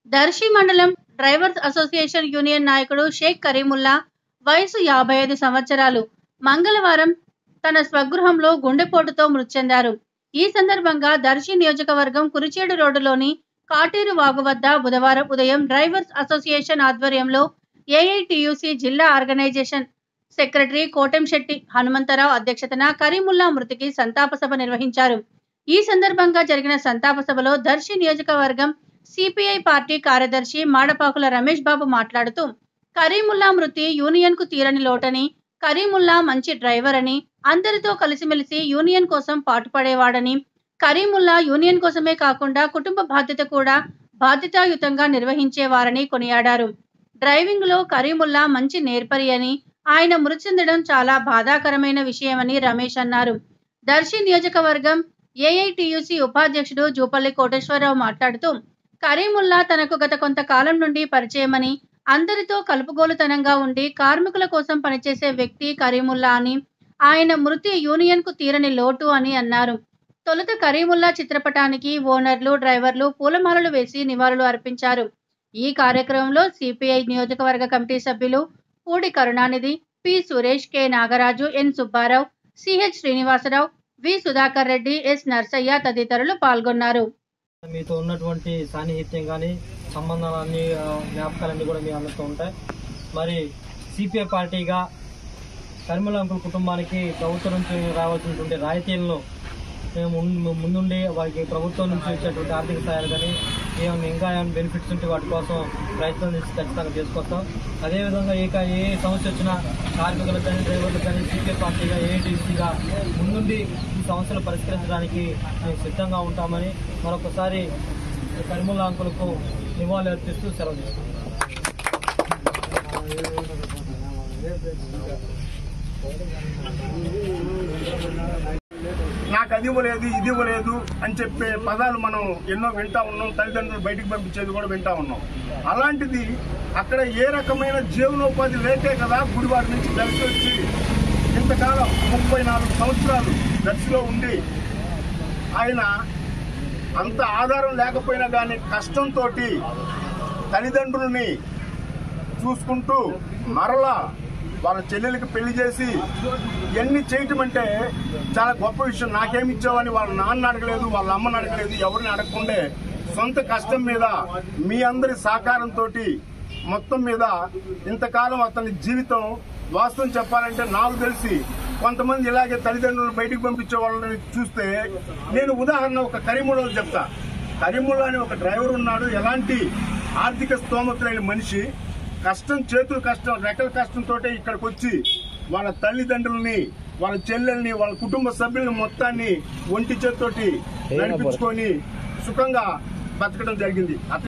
దర్శి మండలం drivers association union నాయకుడు షేక్ కరీముల్లా వయసు యాభై ఐదు సంవత్సరాలు మంగళవారం తన స్వగృహంలో గుండెపోటుతో మృతి చెందారు ఈ సందర్భంగా దర్శి నియోజకవర్గం కురిచేడు రోడ్డులోని కాటేరు వాగు వద్ద బుధవారం ఉదయం డ్రైవర్స్ అసోసియేషన్ ఆధ్వర్యంలో ఏఐటియుసి జిల్లా ఆర్గనైజేషన్ సెక్రటరీ కోటంశెట్టి హనుమంతరావు అధ్యక్షతన కరీముల్లా మృతికి సంతాప సభ నిర్వహించారు ఈ సందర్భంగా జరిగిన సంతాప సభలో దర్శి నియోజకవర్గం సిపిఐ పార్టీ కార్యదర్శి మాడపాకుల రమేష్ బాబు మాట్లాడుతూ కరీముల్లా మృతి యూనియన్ కు తీరని లోటని కరీముల్లా మంచి డ్రైవర్ అని అందరితో కలిసిమెలిసి యూనియన్ కోసం పాటుపడేవాడని కరీముల్లా యూనియన్ కోసమే కాకుండా కుటుంబ బాధ్యత కూడా బాధ్యతాయుతంగా నిర్వహించేవారని కొనియాడారు డ్రైవింగ్ లో కరీముల్లా మంచి నేర్పరి అని ఆయన మృతి చెందడం చాలా బాధాకరమైన విషయమని రమేష్ అన్నారు దర్శి నియోజకవర్గం ఏఐటియుసి ఉపాధ్యక్షుడు జూపల్లి కోటేశ్వరరావు మాట్లాడుతూ కరీముల్లా తనకు గత కొంతకాలం నుండి పరిచయమని అందరితో కలుపుగోలుతనంగా ఉండి కార్మికుల కోసం పనిచేసే వ్యక్తి కరీముల్లా అని ఆయన మృతి యూనియన్ కు తీరని లోటు అని అన్నారు తొలుత కరీముల్లా చిత్రపటానికి ఓనర్లు డ్రైవర్లు పూలమాలలు వేసి నివాళులు అర్పించారు ఈ కార్యక్రమంలో సిపిఐ నియోజకవర్గ కమిటీ సభ్యులు Pudi Karunanidhi P Suresh K Nagaraju N Subba Rao CH Srinivasa Rao V Sudhakar Reddy S Narsaiah తదితరులు పాల్గొన్నారు మీతో ఉన్నటువంటి సాన్నిహిత్యం కానీ సంబంధాలన్నీ ఆ, జ్ఞాపకాలన్నీ కూడా మీ అందరితో ఉంటాయి మరి సిపిఐ పార్టీగా కర్మల అంకుల్ కుటుంబానికి ప్రభుత్వం నుంచి రావాల్సినటువంటి రాయితీలను మేము ముందు- ముందుండి వారికి ప్రభుత్వం నుంచి వచ్చేటువంటి ఆర్థిక సహాయాలు కానీ ఏమైనా ఇంకా ఏమైనా బెనిఫిట్స్ ఉంటే వాటి కోసం ప్రయత్నం చేసి ఖచ్చితంగా చేసుకొస్తాం అదేవిధంగా ఏ కా- ఏ సమస్య వచ్చినా కార్మికులకు కానీ డ్రైవర్లకు కానీ సిపిఐ పార్టీగా ఏఐటీసీగా ముందుండి ఈ సమస్యలు పరిష్కరించడానికి మేము సిద్ధంగా ఉంటామని మరొకసారి కరిముల్లా అంకులకు నివాళులు అర్పిస్తూ సెలవు తీసుకుంటాం నాకు అది ఇవ్వలేదు ఇది ఇవ్వలేదు అని చెప్పే పదాలు మనం ఎన్నో వింటా ఉన్నాం తల్లిదండ్రులు బయటికి పంపించేది కూడా వింటా ఉన్నాం అలాంటిది అక్కడ ఏ రకమైన జీవనోపాధి లేకే కదా గుడివారి నుంచి దర్శి వచ్చి ఇంతకాలం ముప్పై నాలుగు సంవత్సరాలు దర్శిలో ఉండి ఆయన అంత ఆధారం లేకపోయినా కానీ కష్టంతో తల్లిదండ్రులని చూసుకుంటూ మరలా వాళ్ళ చెల్లెలకి పెళ్లి చేసి ఇవన్నీ చేయటం అంటే చాలా గొప్ప విషయం నాకేమి ఇచ్చావని వాళ్ళ నాన్న అడగలేదు వాళ్ళ అమ్మని అడగలేదు ఎవరిని అడగకుండే సొంత కష్టం మీద మీ అందరి సహకారంతో మొత్తం మీద ఇంతకాలం అతని జీవితం వాస్తవం చెప్పాలంటే నాకు తెలిసి కొంతమంది ఇలాగే తల్లిదండ్రులు బయటికి పంపించే వాళ్ళని చూస్తే నేను ఉదాహరణ ఒక కరీముల్లో చెప్తా కరీముల్లా అని ఒక డ్రైవర్ ఉన్నాడు ఎలాంటి ఆర్థిక స్తోమత లేని మనిషి కష్టం చేతులు కష్టం రెక్కల కష్టంతో ఇక్కడికి వచ్చి వాళ్ళ తల్లిదండ్రుల్ని వాళ్ళ చెల్లెల్ని వాళ్ళ కుటుంబ సభ్యుల్ని మొత్తాన్ని ఒంటి చేత్తోటి నడిపించుకొని సుఖంగా బతకడం జరిగింది